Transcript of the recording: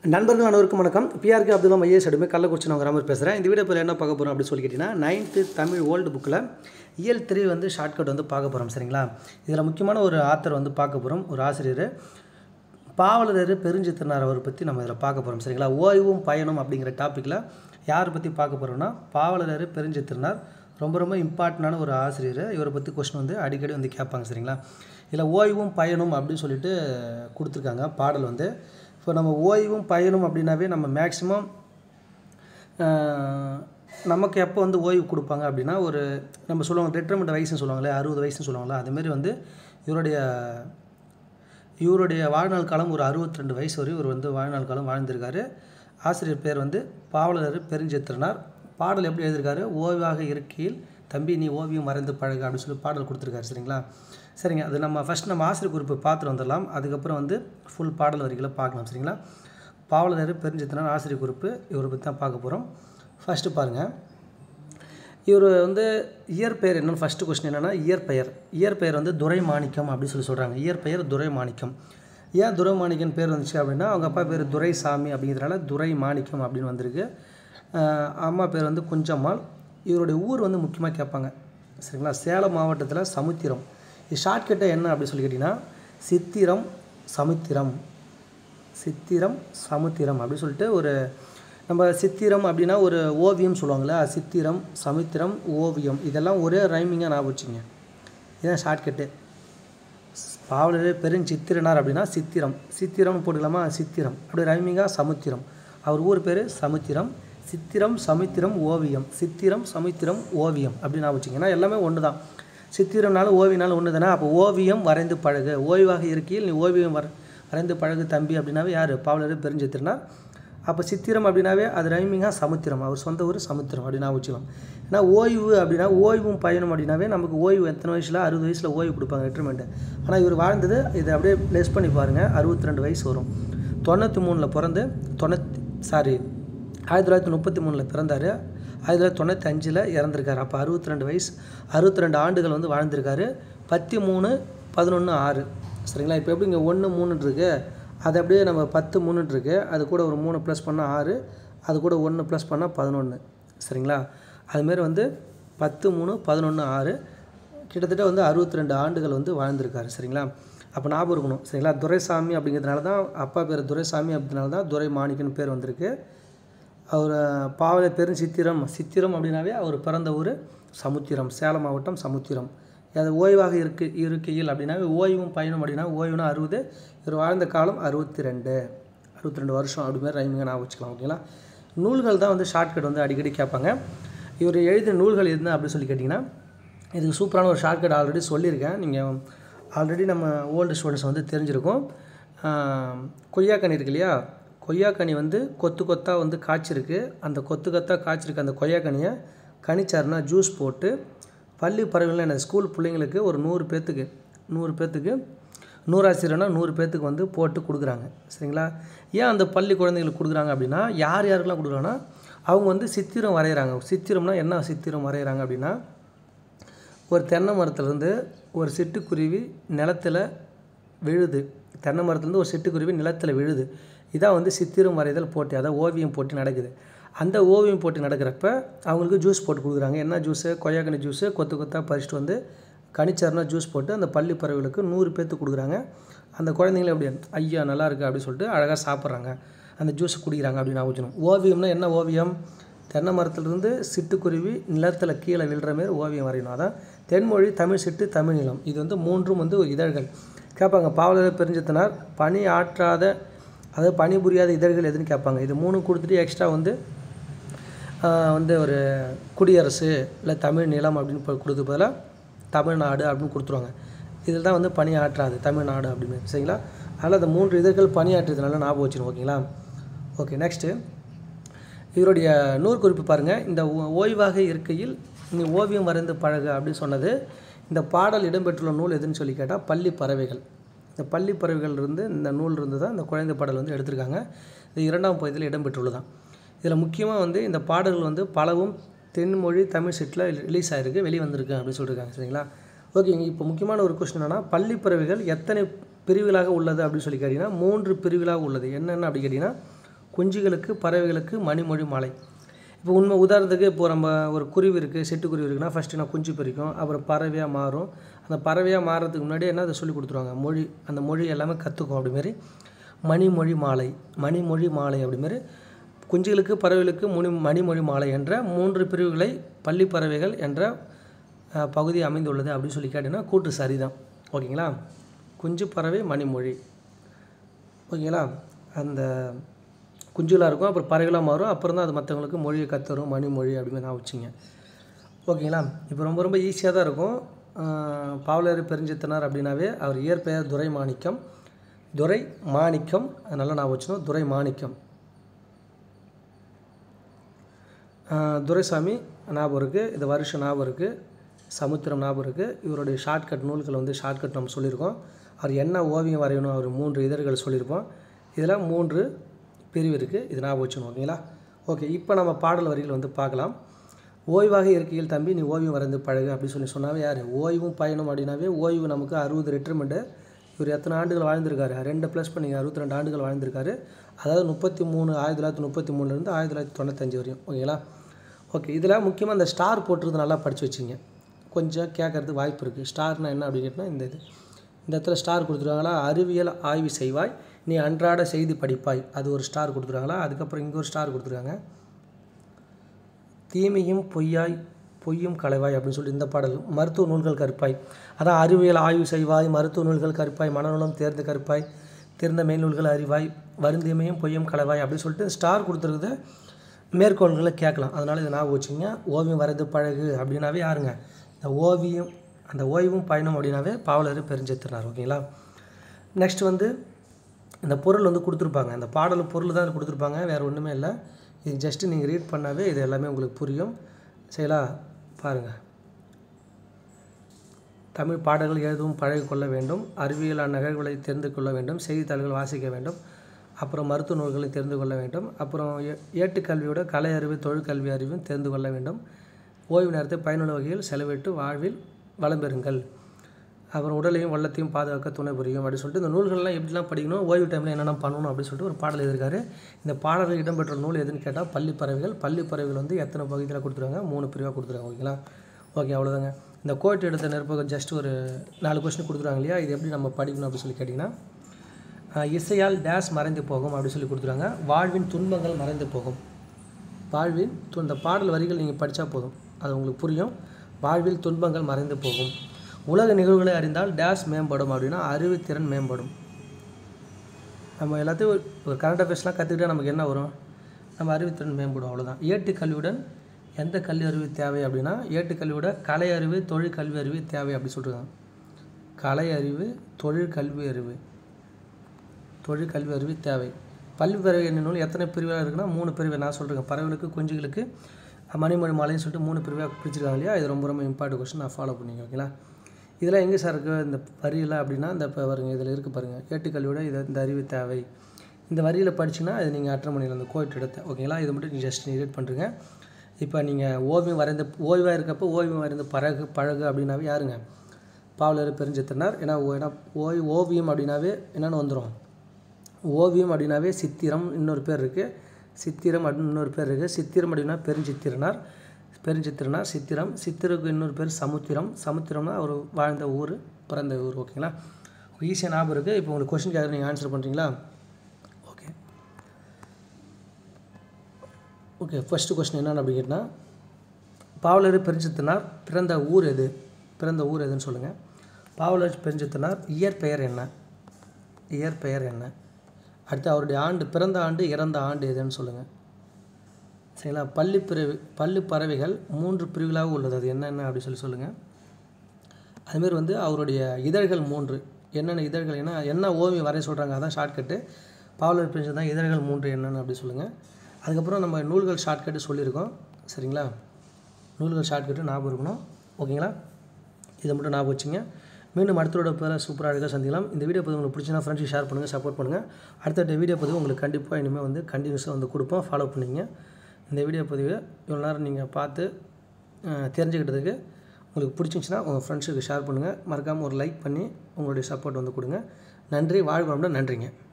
நண்பர்கள் அனைவருக்கும் வணக்கம் பிஆர்கே அப்துல்லாம் ஐஏஎஸ் அடுமே கள்ளக்குறிச்சி நான் கிராமர் பேசுகிறேன் இந்த வீடியோ என்ன பார்க்க போகிறோம் அப்படின்னு சொல்லி கேட்டிங்கன்னா நைன்த்து தமிழ் ஓல்டு புக்கில் இயல் த்ரீ வந்து ஷார்ட்கட் வந்து பார்க்க போகிறோம் சரிங்களா இதில் முக்கியமான ஒரு ஆத்தர் வந்து பார்க்க போகிறோம் ஒரு ஆசிரியர் பாவலரர் பெருஞ்சித்திரனார் அவரை பற்றி நம்ம இதில் பார்க்க போகிறோம் சரிங்களா ஓய்வும் பயணம் அப்படிங்கிற டாப்பிக்கில் யாரை பற்றி பார்க்க போகிறோம்னா பாவலரர் பெருஞ்சித்திரனார் ரொம்ப ரொம்ப இம்பார்ட்டண்டான ஒரு ஆசிரியர் இவரை பற்றி கொஸ்டின் வந்து அடிக்கடி வந்து கேட்பாங்க சரிங்களா இதில் ஓய்வும் பயணம் அப்படின்னு சொல்லிட்டு கொடுத்துருக்காங்க பாடல் வந்து இப்போ நம்ம ஓய்வும் பயணம் அப்படின்னாவே நம்ம மேக்ஸிமம் நமக்கு எப்போ வந்து ஓய்வு கொடுப்பாங்க அப்படின்னா ஒரு நம்ம சொல்லுவாங்க ரிட்டைர்மெண்ட் வயசுன்னு சொல்லுவாங்களே அறுபது வயசுன்னு சொல்லுவாங்களே அதுமாரி வந்து இவருடைய இவருடைய வாழ்நாள் காலம் ஒரு 62 ரெண்டு வயசு வரை இவர் வந்து வாழ்நாள் காலம் வாழ்ந்திருக்காரு ஆசிரியர் பேர் வந்து பாவலர் பெருஞ்சித்திரனார் பாடல் எப்படி எழுதியிருக்காரு ஓய்வாக இருக்கையில் தம்பி நீ ஓவியம் வரைந்து பழகு அப்படின்னு சொல்லி பாடல் கொடுத்துருக்காரு சரிங்களா சரிங்க அது நம்ம ஃபஸ்ட் நம்ம ஆசிரியர் குறிப்பு பார்த்துட்டு வந்துடலாம் அதுக்கப்புறம் வந்து ஃபுல் பாடல் வரிகளை பார்க்கலாம் சரிங்களா பாவலர் பெருஞ்சித்திரனார் ஆசிரியர் குறிப்பு இவரை பற்றி தான் பார்க்க போகிறோம் ஃபஸ்ட்டு பாருங்கள் இவர் வந்து இயற்பெயர் என்னன்னு ஃபஸ்ட்டு கொஸ்டின் என்னென்னா இயற்பெயர் இயற்பெயர் வந்து துரை மாணிக்கம் அப்படின்னு சொல்லி சொல்கிறாங்க இயற்பெயர் துரை மாணிக்கம் ஏன் துரை மாணிக்கம் பேர் வந்துச்சு அப்படின்னா அவங்க அப்பா பேர் துரைசாமி அப்படிங்கிறதுனால துரை மாணிக்கம் அப்படின்னு வந்திருக்கு ஆஹ் அம்மா பேர் வந்து குஞ்சம்மாள் இவருடைய ஊர் வந்து முக்கியமாக கேட்பாங்க சரிங்களா சேலம் மாவட்டத்தில் சமுத்திரம் இது ஷார்ட்கட்டை என்ன அப்படின்னு சொல்லி கேட்டிங்கன்னா சித்திரம் சமுத்திரம் சித்திரம் சமுத்திரம் அப்படின்னு சொல்லிட்டு ஒரு நம்ம சித்திரம் அப்படின்னா ஒரு ஓவியம் சொல்லுவாங்களே சித்திரம் சமுத்திரம் ஓவியம் இதெல்லாம் ஒரே ரைமிங்காக நான் வச்சுங்க இதுதான் ஷார்ட்கட்டு பாவலர் பெருஞ்சித்திரனார் அப்படின்னா சித்திரம் சித்திரம்னு போட்டுக்கலாமா சித்திரம் அப்படி ரைமிங்காக சமுத்திரம் அவர் ஊர் பேர் சமுத்திரம் சித்திரம் சமுத்திரம் ஓவியம் சித்திரம் சமுத்திரம் ஓவியம் அப்படின்னு நான் வச்சுங்க ஏன்னா எல்லாமே ஒன்று தான் சித்திரம்னாலும் ஓவியம்னாலும் ஒன்று தானே அப்போ ஓவியம் வரைந்து பழகு ஓய்வாக இருக்கையில் நீ ஓவியம் வர வரைந்து பழகு தம்பி அப்படின்னாவே யார் பாவலர் பெருஞ்சித்திரனார் அப்போ சித்திரம் அப்படின்னாவே அது ரைமிங்காக சமுத்திரம் அவர் சொந்த ஊர் சமுத்திரம் அப்படின்னு நான் வச்சுக்கலாம் ஏன்னா ஓய்வு அப்படின்னா ஓய்வும் பயணம் அப்படின்னாவே நமக்கு ஓய்வு எத்தனை வயசில் அறுபது வயசில் ஓய்வு கொடுப்பாங்க ரிட்டர்மெண்ட்டு ஆனால் இவர் வாழ்ந்தது இதை அப்படியே லெஸ் பண்ணி பாருங்கள் அறுபத்தி ரெண்டு வயசு வரும் தொண்ணூற்றி மூணில் பிறந்து தொண்ணூற்றி சாரி ஆயிரத்தி தொள்ளாயிரத்தி முப்பத்தி மூணில் பிறந்தார் ஆயிரத்தி தொள்ளாயிரத்தி தொண்ணூற்றி அஞ்சில் இறந்துருக்காரு அப்போ அறுபத்தி ரெண்டு வயசு அறுபத்தி ரெண்டு ஆண்டுகள் வந்து வாழ்ந்திருக்காரு பத்தி மூணு பதினொன்று ஆறு சரிங்களா இப்போ எப்படி இங்கே ஒன்று மூணுன்னு இருக்கு அது அப்படியே நம்ம பத்து மூணுன்னு இருக்கு அது கூட ஒரு மூணு ப்ளஸ் பண்ணால் ஆறு அது கூட ஒன்று ப்ளஸ் பண்ணால் பதினொன்று சரிங்களா அதுமாரி வந்து பத்து மூணு பதினொன்று ஆறு கிட்டத்தட்ட வந்து அறுபத்தி ரெண்டு ஆண்டுகள் வந்து வாழ்ந்திருக்காரு சரிங்களா அப்போ ஞாபகம் இருக்கணும் சரிங்களா துரைசாமி அப்படிங்கிறதுனால தான் அப்பா பேர் துரைசாமி அப்படினால தான் துரை மாணிக்கன்னு பேர் வந்திருக்கு அவர் பாவல பெரும் சித்திரம் சித்திரம் அப்படின்னாவே அவர் பிறந்த ஊர் சமுத்திரம் சேலம் மாவட்டம் சமுத்திரம் அது ஓய்வாக இருக்கு இருக்கையில் அப்படின்னாவே ஓய்வும் பயணம் அப்படின்னா ஓய்வுனா அறுபது இவர் வாழ்ந்த காலம் அறுபத்தி ரெண்டு அறுபத்தி ரெண்டு வருஷம் அப்படி மாதிரி ரைமிங்க நான் வச்சுக்கலாம் ஓகேங்களா நூல்கள் தான் வந்து ஷார்ட்கட் வந்து அடிக்கடி கேட்பாங்க இவர் எழுதிய நூல்கள் என்ன அப்படின்னு சொல்லி கேட்டிங்கன்னா இதுக்கு சூப்பரான ஒரு ஷார்ட்கட் ஆல்ரெடி சொல்லியிருக்கேன் நீங்கள் ஆல்ரெடி நம்ம ஓல்டு ஸ்டூடெண்ட்ஸ் வந்து தெரிஞ்சிருக்கும் ஆஹ் கொய்யாக்கனி இருக்கு இல்லையா கொய்யாக்கனி வந்து கொத்து கொத்தாக வந்து காய்ச்சிருக்கு அந்த கொத்து கொத்தாக காய்ச்சிருக்கு அந்த கொய்யாக்கனியை கனிச்சாருன்னா ஜூஸ் போட்டு பள்ளி பறவைகள் என்ன ஸ்கூல் பிள்ளைங்களுக்கு ஒரு நூறு பேர்த்துக்கு நூறு பேர்த்துக்கு நூறாசிரியர்னா நூறு பேர்த்துக்கு வந்து போட்டு கொடுக்குறாங்க சரிங்களா ஏன் அந்த பள்ளி குழந்தைங்களுக்கு கொடுக்குறாங்க அப்படின்னா யார் யாருக்கெல்லாம் கொடுக்குறாங்கன்னா அவங்க வந்து சித்திரம் வரைகிறாங்க சித்திரம்னா என்ன சித்திரம் வரைகிறாங்க அப்படின்னா ஒரு தென்னை மரத்துலேருந்து ஒரு சிட்டுக்குருவி நிலத்துல விழுது தென்னை மரத்துலேருந்து ஒரு சிட்டுக்குருவி நிலத்தில் விழுது இதான் வந்து சித்திரம் வரைதல் போட்டி அதான் ஓவியம் போட்டி நடக்குது அந்த ஓவியம் போட்டி நடக்கிறப்ப அவங்களுக்கு ஜூஸ் போட்டு கொடுக்குறாங்க என்ன ஜூஸு கொய்யாக்கனி ஜூஸு கொத்து கொத்தாக பறிச்சுட்டு வந்து கனிச்சாருனா ஜூஸ் போட்டு அந்த பள்ளி பறவைகளுக்கு நூறு பேர்த்துக்கு கொடுக்குறாங்க அந்த குழந்தைங்கள எப்படி ஐயா நல்லா இருக்கு அப்படின்னு சொல்லிட்டு அழகாக சாப்பிட்றாங்க அந்த ஜூஸ் குடிக்கிறாங்க அப்படின்னு ஆகுச்சணும் ஓவியம்னா என்ன ஓவியம் தென்னை மரத்துலேருந்து சிட்டுக்குருவி நிலத்தில் கீழே விழுற மாரி ஓவியம் வரையணும் அதான் தென்மொழி தமிழ் சிட்டு தமிழ் நிலம் இது வந்து மூன்றும் வந்து ஒரு இதழ்கள் கேட்பாங்க பாவலர் பெருஞ்சித்தனார் பணி ஆற்றாத அதாவது பணி புரியாத இதழ்கள் எதுன்னு கேட்பாங்க இது மூணு கொடுத்துட்டு எக்ஸ்ட்ரா வந்து ஆஹ் வந்து ஒரு குடியரசு இல்லை தமிழ் நிலம் அப்படின்னு போய் கொடுத்து பதிலாக தமிழ்நாடு அப்படின்னு கொடுத்துருவாங்க இதில் தான் வந்து பணி ஆற்றாது தமிழ்நாடு அப்படின்னு சரிங்களா அதனால் அந்த மூன்று இதழ்கள் பணியாற்றுறதுனால ஞாபகம் வச்சிடும் ஓகேங்களா ஓகே நெக்ஸ்ட்டு இவருடைய நூற்குறிப்பு பாருங்கள் இந்த ஓ- ஓய்வாக இருக்கையில் நீ ஓவியம் வரைந்து பழகு அப்படின்னு சொன்னது இந்த பாடல் இடம்பெற்றுள்ள நூல் எதுன்னு சொல்லி கேட்டால் பள்ளி பறவைகள் இந்த பள்ளி பறவைகள் இருந்து இந்த நூல் இருந்து தான் இந்த குழந்தை பாடல் வந்து எடுத்திருக்காங்க இது இரண்டாம் பகுதியில் இடம்பெற்றுள்ளதான் இதில் முக்கியமாக வந்து இந்த பாடல்கள் வந்து பலவும் தென்மொழி தமிழ் செட்டில் ரிலீஸ் ஆகிருக்கு வெளியே வந்திருக்கு அப்படின்னு சொல்லியிருக்காங்க சரிங்களா ஓகேங்க இப்போ முக்கியமான ஒரு கொஸ்டின் என்னன்னா பள்ளி பறவைகள் எத்தனை பிரிவுகளாக உள்ளது அப்படின்னு சொல்லி கேட்டிங்கன்னா மூன்று பிரிவுகளாக உள்ளது என்னென்ன அப்படி கேட்டிங்கன்னா குஞ்சுகளுக்கு பறவைகளுக்கு மணிமொழி மாலை இப்போ உண்மை உதாரணத்துக்கு இப்போ நம்ம ஒரு குருவி இருக்குது சிட்டுக்குருவி இருக்குன்னா ஃபஸ்ட்டு நான் குஞ்சு பறிக்கும் அப்புறம் பறவையாக மாறும் அந்த பறவையாக மாறுறதுக்கு முன்னாடி என்ன அதை சொல்லி கொடுத்துருவாங்க மொழி அந்த மொழி எல்லாமே கற்றுக்கும் அப்படிமாரி மணிமொழி மாலை மணிமொழி மாலை அப்படிமாரி குஞ்சுகளுக்கு பறவைகளுக்கு முனி மணிமொழி மாலை என்ற மூன்று பிரிவுகளை பள்ளி பறவைகள் என்ற அஹ், பகுதி அமைந்துள்ளது அப்படின்னு சொல்லி கேட்டிங்கன்னா கூட்டு சரிதான் ஓகேங்களா குஞ்சு பறவை மணிமொழி ஓகேங்களா அந்த குஞ்சுலாக இருக்கும் அப்புறம் பறவைகளாக மாறும் அப்புறம் தான் அது மற்றவங்களுக்கு மொழியை கற்றுரும் மணிமொழி அப்படின்னு நான் வச்சுங்க ஓகேங்களா இப்போ ரொம்ப ரொம்ப ஈஸியாக தான் இருக்கும் ஆஹ் பாவலர் பெருஞ்சித்தனார் அப்படின்னாவே அவர் இயற்பெயர் துரை மாணிக்கம் துரை மாணிக்கம் நல்லா நான் வச்சுனோம் துரை மாணிக்கம் ஆஹ் துரைசாமி ஞாபகம் இருக்குது இந்த வருஷம் ஞாபகம் இருக்குது சமுத்திரம் ஞாபகம் இருக்குது இவருடைய ஷார்ட்கட் நூல்கள் வந்து ஷார்ட்கட் நம்ம சொல்லியிருக்கோம் அவர் என்ன ஓவியம் வரையணும் அவர் மூன்று இதழ்கள் சொல்லியிருப்போம் இதில் மூன்று பிரிவு இருக்குது இது ஞாபகம் வச்சுக்கணும் ஓகேங்களா ஓகே இப்போ நம்ம பாடல் வரிகள் வந்து பார்க்கலாம் ஓய்வாக இருக்கையில் தம்பி நீ ஓவியம் வரைந்து பழகு அப்படின்னு சொல்லி சொன்னாவே யார் ஓய்வும் பயணம் அப்படின்னாவே ஓய்வு நமக்கு அறுபது ரிட்டர்மெண்ட்டு இவர் எத்தனை ஆண்டுகள் வாழ்ந்திருக்காரு ரெண்டு ப்ளஸ் பண்ணிங்க அறுபத்தி ரெண்டு ஆண்டுகள் வாழ்ந்திருக்காரு அதாவது முப்பத்தி மூணு ஆயிரத்தி தொள்ளாயிரத்தி முப்பத்தி மூணுலேருந்து ஆயிரத்தி தொள்ளாயிரத்தி தொண்ணூத்தஞ்சு வரையும் ஓகேங்களா ஓகே இதில் முக்கியமாக அந்த ஸ்டார் போட்டுறது நல்லா படித்து வச்சிங்க கொஞ்சம் கேட்கறதுக்கு வாய்ப்பு இருக்குது ஸ்டார்னால் என்ன அப்படின்னு கேட்டால் இந்த இது இந்த இடத்துல ஸ்டார் கொடுத்துருவாங்களா அறிவியல் ஆய்வு செய்வாய் நீ அன்றாட செய்தி படிப்பாய் அது ஒரு ஸ்டார் கொடுத்துருவாங்களா அதுக்கப்புறம் இங்கே ஒரு ஸ்டார் கொடுத்துருக்காங்க தீமையும் பொய்யாய் பொய்யும் களைவாய் அப்படின்னு சொல்லி இந்த பாடல் மருத்துவ நூல்கள் கற்பாய் அதான் அறிவியல் ஆய்வு செய்வாய் மருத்துவ நூல்கள் கற்பாய் மனநலம் தேர்ந்து கற்பாய் தேர்ந்த மேல்நூல்கள் அறிவாய் வருந்தீமையும் பொய்யும் களைவாய் அப்படின்னு சொல்லிட்டு ஸ்டார் கொடுத்துருக்குது மேற்கோள்களை கேட்கலாம் அதனால் இதை ஞாபகம் வச்சுங்க ஓவியம் வரைந்து பழகு அப்படின்னாவே யாருங்க இந்த ஓவியம் அந்த ஓய்வும் பயணம் அப்படின்னாவே பாவலர் பெருஞ்சித்திரனார் ஓகேங்களா நெக்ஸ்ட் வந்து இந்த பொருள் வந்து கொடுத்துருப்பாங்க அந்த பாடல் பொருள் தான் கொடுத்துருப்பாங்க வேறு ஒன்றுமே இல்லை இது ஜஸ்ட்டு நீங்கள் ரீட் பண்ணாவே இது எல்லாமே உங்களுக்கு புரியும் சரிங்களா பாருங்கள் தமிழ் பாடல்கள் எழுதவும் பழகிக் கொள்ள வேண்டும் அறிவியல் நகர்வுகளை தெரிந்து கொள்ள வேண்டும் செய்தித்தாள்கள் வாசிக்க வேண்டும் அப்புறம் மருத்துவ நூல்களை தெரிந்து கொள்ள வேண்டும் அப்புறம் ஏ ஏட்டுக்கல்வியோட கலை அறிவு தொழிற்கல்வி அறிவும் தெரிந்து கொள்ள வேண்டும் ஓய்வு நேரத்தை பயனுள்ள வகையில் செலவிட்டு வாழ்வில் வளம் பெறுங்கள் அப்புறம் உடலையும் உள்ளத்தையும் பாதுகாக்க துணை புரியும் அப்படின்னு சொல்லிட்டு இந்த நூல்கள்லாம் எப்படிலாம் படிக்கணும் ஓய்வு டைமில் என்னென்ன பண்ணணும் அப்படின்னு சொல்லிட்டு ஒரு பாடல் எழுதியிருக்காரு இந்த பாடலில் இடம்பெற்ற நூல் எதுன்னு கேட்டால் பள்ளி பறவைகள் பள்ளி பறவைகள் வந்து எத்தனை பகுதியில் கொடுத்துருவாங்க மூணு பிரிவாக கொடுத்துருவாங்க ஓகேங்களா ஓகே அவ்வளோதாங்க இந்த கோட் எடுத்த நெருப்பகம் ஜஸ்ட் ஒரு நாலு கொஸ்டின் கொடுத்துருவாங்க இல்லையா இது எப்படி நம்ம படிக்கணும் அப்படின்னு சொல்லி கேட்டிங்கன்னா ஆஹ் இசையால் டேஸ் மறைந்து போகும் அப்படின்னு சொல்லி கொடுத்துருவாங்க வாழ்வின் துன்பங்கள் மறைந்து போகும் வாழ்வில் து- இந்த பாடல் வரிகள் நீங்கள் படித்தா போதும் அது உங்களுக்கு புரியும் வாழ்வில் துன்பங்கள் மறைந்து போகும் உலக நிகழ்வுகளை அறிந்தால் டேஸ் மேம்படும் அப்படின்னா அறிவுத்திறன் மேம்படும் நம்ம எல்லாத்தையும் ஒரு- ஒரு கரண்ட் அஃபேர்ஸ்லாம் கற்றுக்கிட்டா நமக்கு என்ன வரும் நம்ம அறிவுத்திறன் மேம்படும் அவ்வளோதான் ஏட்டு கல்வியுடன் எந்த கல்வி அறிவு தேவை அப்படின்னா ஏட்டு கல்வியோட கலை அறிவு தொழில் கல்வி அறிவு தேவை அப்படி சொல்லிருக்காங்க கலை அறிவு தொழில் கல்வி அறிவு தொழில் கல்வி அறிவு தேவை பள்ளி பறவை எண்ண நூல் எத்தனை பிரிவாக இருக்குன்னா மூணு பிரிவு நான் சொல்கிறேன் பறவைகளுக்கு குஞ்சுகளுக்கு மணிமொழி மாலைன்னு சொல்லிட்டு மூணு பிரிவாக பிரிச்சிருக்காங்க இல்லையா இது ரொம்ப ரொம்ப இம்பார்ட்டன்ட் கொஸ்டின் நான் ஃபாலோ பண்ணிங்க ஓகேங்களா இதெல்லாம் எங்கே சார் இருக்குது இந்த வரியில் அப்படின்னா இந்த இப்போ வருங்க இதில் இருக்குது பாருங்கள் ஏட்டுக்கல்வியோட இது இந்த அறிவு தேவை இந்த வரியில் படிச்சுன்னா இது நீங்கள் அட்டன் பண்ணிடலாம் அந்த கோட் எடுத்து ஓகேங்களா இதை மட்டும் நீங்கள் ஜஸ்ட் ரீட் பண்ணுறீங்க இப்போ நீங்கள் ஓவியம் வரைந்த ஓய்வாக இருக்கப்போ ஓவியம் வரைந்த பழகு பழகு அப்படின்னாவே யாருங்க பாவலர் பெருஞ்சித்திரனார் ஏன்னா ஓ- ஏன்னா ஓய் ஓவியம் அப்படின்னாவே என்னென்னு வந்துடும் ஓவியம் அப்படின்னாவே சித்திரம் இன்னொரு பேர் இருக்குது சித்திரம் அப்படின்னு இன்னொரு பேர் இருக்குது சித்திரம் அப்படின்னா பெருஞ்சித்திரனார் பெருஞ்சித்திரனார் சித்திரம் சித்திரக்கு இன்னொரு பேர் சமுத்திரம் சமுத்திரம்னா அவர் வாழ்ந்த ஊர் பிறந்த ஊர் ஓகேங்களா ஈஸியாக ஞாபகம் இருக்குது இப்போ உங்களுக்கு கொஸ்டின் கேட்குற நீங்கள் ஆன்சர் பண்ணுறீங்களா ஓகே ஓகே ஃபஸ்ட்டு கொஸ்டின் என்னென்னு அப்படி கேட்டால் பாவலர் பெருஞ்சித்தினார் பிறந்த ஊர் எது பிறந்த ஊர் எதுன்னு சொல்லுங்கள் பாவலர் பெருஞ்சித்தினார் இயற்பெயர் என்ன இயற்பெயர் என்ன அடுத்து அவருடைய ஆண்டு பிறந்த ஆண்டு இறந்த ஆண்டு எதுன்னு சொல்லுங்கள் சரிங்களா பள்ளி பிறவி பள்ளி பறவைகள் மூன்று பிரிவுகளாக உள்ளது அது என்னென்ன அப்படி சொல்லி சொல்லுங்கள் அதுமாரி வந்து அவருடைய இதழ்கள் மூன்று என்னென்ன இதழ்கள் என்ன என்ன ஓவியம் வரைய சொல்கிறாங்க அதான் ஷார்ட்கட்டு பாவலர் பிரிஞ்சு தான் இதழ்கள் மூன்று என்னென்னு அப்படி சொல்லுங்கள் அதுக்கப்புறம் நம்ம நூல்கள் ஷார்ட்கட்டு சொல்லியிருக்கோம் சரிங்களா நூல்கள் ஷார்ட்கட்டு ஞாபகம் இருக்கணும் ஓகேங்களா இதை மட்டும் ஞாபகம் வச்சுங்க மீண்டும் அடுத்தோட பேர சூப்பராக அழகாக சந்திக்கலாம் இந்த வீடியோ பதிவு உங்களுக்கு பிடிச்சினா ஃப்ரெண்ட்ஸுக்கு ஷேர் பண்ணுங்கள் சப்போர்ட் பண்ணுங்கள் அடுத்தடுத்த வீடியோ பதிவு உங்களுக்கு கண்டிப்பாக இனிமேல் வந்து கண்டினியூஸாக வந்து கொடுப்போம் ஃபாலோ பண்ணிங்க இந்த வீடியோ பதிவை இவ்வளோ நேரம் நீங்கள் பார்த்து அஹ், தெரிஞ்சுக்கிட்டதுக்கு உங்களுக்கு பிடிச்சிருந்துச்சுன்னா உங்கள் ஃப்ரெண்ட்ஸுக்கு ஷேர் பண்ணுங்கள் மறக்காமல் ஒரு லைக் பண்ணி உங்களுடைய சப்போர்ட் வந்து கொடுங்க நன்றி வாழ்வு வளமுடன் நன்றிங்க